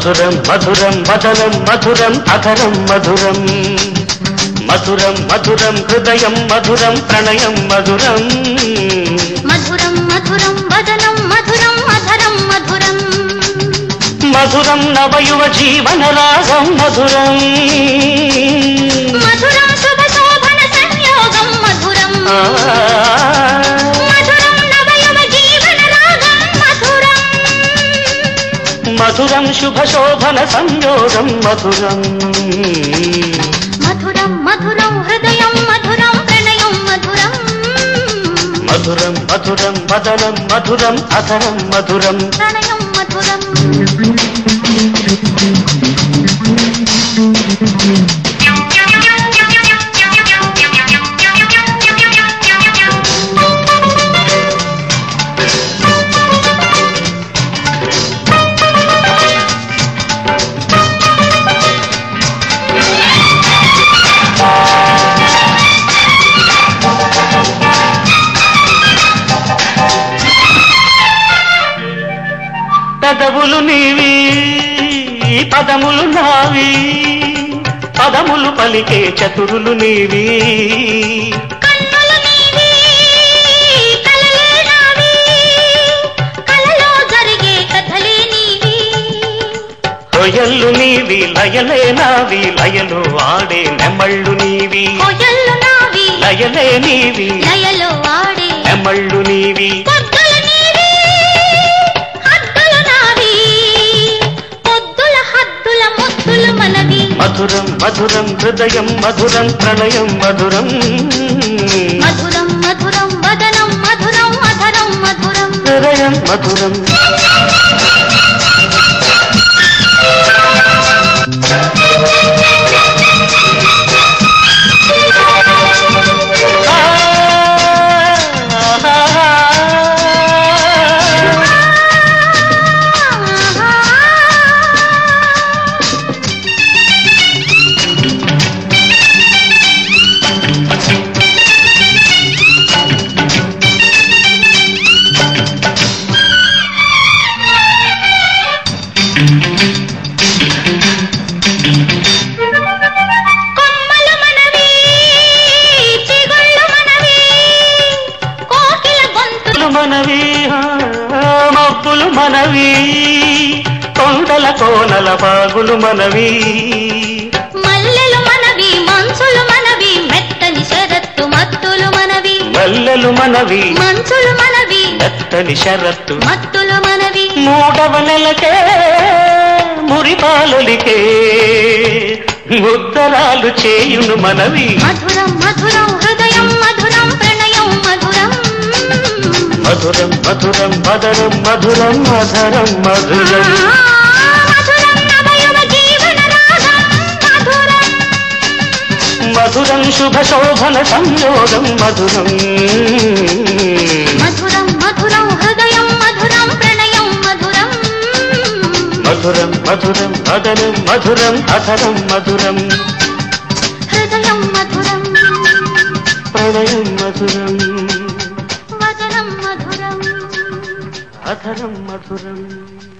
మధురం మధురం మదనం మధురం అధరం మధురం మధురం మధురం హృదయం మధురం ప్రణయం మధురం మధురం మధురం వదనం మధురం అధరం మధురం మధురం నవయువ జీవన రాగం మధురం మధురం శుభ శోభన సంయోగం మధురం ఆ, మధురం నవయువ జీవన రాగం మధురం మధురం శుభ శోభన సంయోగం మధురం మధురం మధురం హృదయం మధురం ప్రణయం మధురం మధురం మధురం మదనం మధురం అధరం మధురం ప్రణయం మధురం పెదవులు నీవి పదములు నావి పదములు పలికే చతురులు నీవి కన్నులు నీవి కలలే నావి కలలో జరిగే కథలే నీవి కొయల్లు నీవి లయలే నావి లయలు ఆడే నెమళ్ళు నీవి కొయ్యలు నావి లయలే నీవి లయలో ఆడే నెమళ్ళు నీవి పొద్దుల నీవి హద్దులు నావి పొద్దుల హద్దుల ముద్దులు మనవి మధురం మధురం హృదయం మధురం ప్రణయం మధురం మధురం మధురం వదనం మధురం అధరం మధురం హృదయం మధురం కొమ్మలు మనవి చిగుళ్ళు మనవి కోకిల గొంతులు మబ్బులు మనవి ఆ, మబ్బులు మనవి కొండల కోనల బాగులు మనవి మల్లెలు మనవి మంచులు మనవి మెత్తని శరత్తు మత్తులు మనవి మల్లెలు మనవి మంచులు మనవి మెత్తని షరత్తు మత్తులు మనవి మూడవ నెలకే మురిపాలలికే ఉత్తరాలు చేయును మనవి మధురం మధురం హృదయం మధురం ప్రణయం మధురం మధురం మధురం మదరం మధురం మధరం మధురం మధురం నవయువ జీవన రాగం మధురం మధురం శుభ శోభన సంయోగం మధురం మధురం మధురం హృదయం మధురం ప్రణయం మధురం మధురం మధురం మదనం మధురం అధరం మధురం హృదయం మధురం ప్రణయం మధురం వదనం మధురం అధరం మధురం